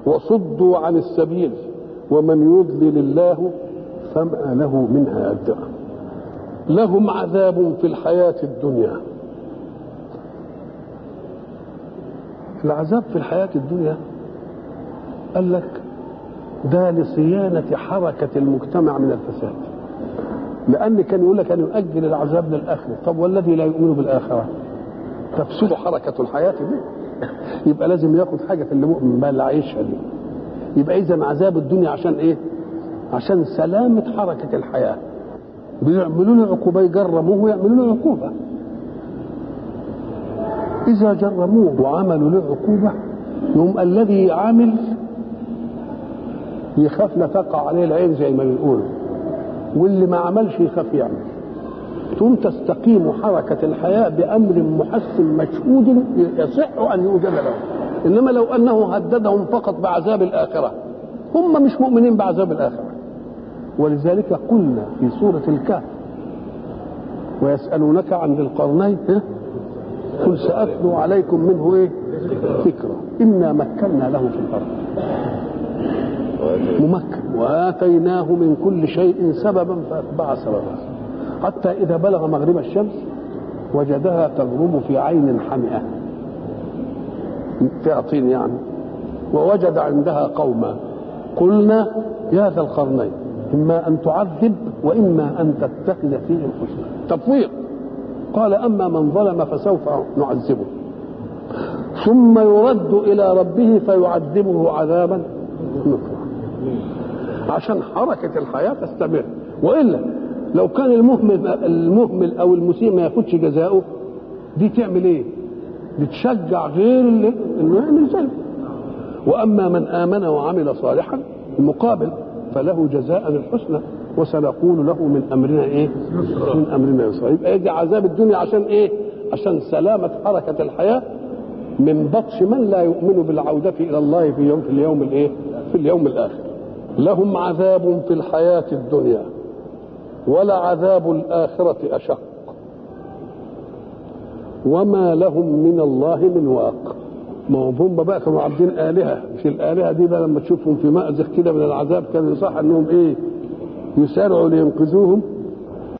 وصدوا عن السبيل ومن يضلل الله فما له من هاد لهم عذاب في الحياة الدنيا العذاب في الحياة الدنيا قال لك ده لصيانة حركة المجتمع من الفساد لأن كان يقول لك أن يؤجل العذاب للآخرة طب والذي لا يؤمن بالآخرة تفسد حركة الحياة دي يبقى لازم ياخد حاجة في اللي مؤمن بقى اللي عايشها دي يبقى إذا عذاب الدنيا عشان إيه؟ عشان سلامة حركة الحياة بيعملوا له عقوبة يجرموه ويعملوا له عقوبة إذا جرموه وعملوا له عقوبة يوم الذي عامل يخاف لا تقع عليه العين زي ما بنقول واللي ما عملش يخاف يعمل ثم تستقيم حركة الحياة بأمر محسن مشهود يصح أن يوجد له إنما لو أنه هددهم فقط بعذاب الآخرة هم مش مؤمنين بعذاب الآخرة ولذلك قلنا في سورة الكهف ويسألونك عن ذي القرنين قل سأتلو عليكم منه إيه ذكرى إنا مكنا له في الأرض ممكن وآتيناه من كل شيء سببا فأتبع سببا حتى إذا بلغ مغرب الشمس وجدها تغرب في عين حمئة فيها طين يعني ووجد عندها قوما قلنا يا ذا القرنين إما أن تعذب وإما أن تتخذ فيهم حسنا تفويض قال أما من ظلم فسوف نعذبه ثم يرد إلى ربه فيعذبه عذابا نكرا عشان حركة الحياة تستمر وإلا لو كان المهمل المهمل أو المسيء ما ياخدش جزاؤه دي تعمل إيه؟ دي تشجع غير اللي إنه يعمل زيه وأما من آمن وعمل صالحا المقابل فله جزاء الحسنى وسنقول له من امرنا ايه؟ من امرنا يسرا يبقى يجي عذاب الدنيا عشان ايه؟ عشان سلامه حركه الحياه من بطش من لا يؤمن بالعوده الى الله في يوم في اليوم الايه؟ في اليوم الاخر. لهم عذاب في الحياه الدنيا ولعذاب الاخره اشق وما لهم من الله من واق ما هم بقى كانوا عابدين الهه مش الالهه دي بقى لما تشوفهم في مأزق كده من العذاب كان يصح انهم ايه يسارعوا لينقذوهم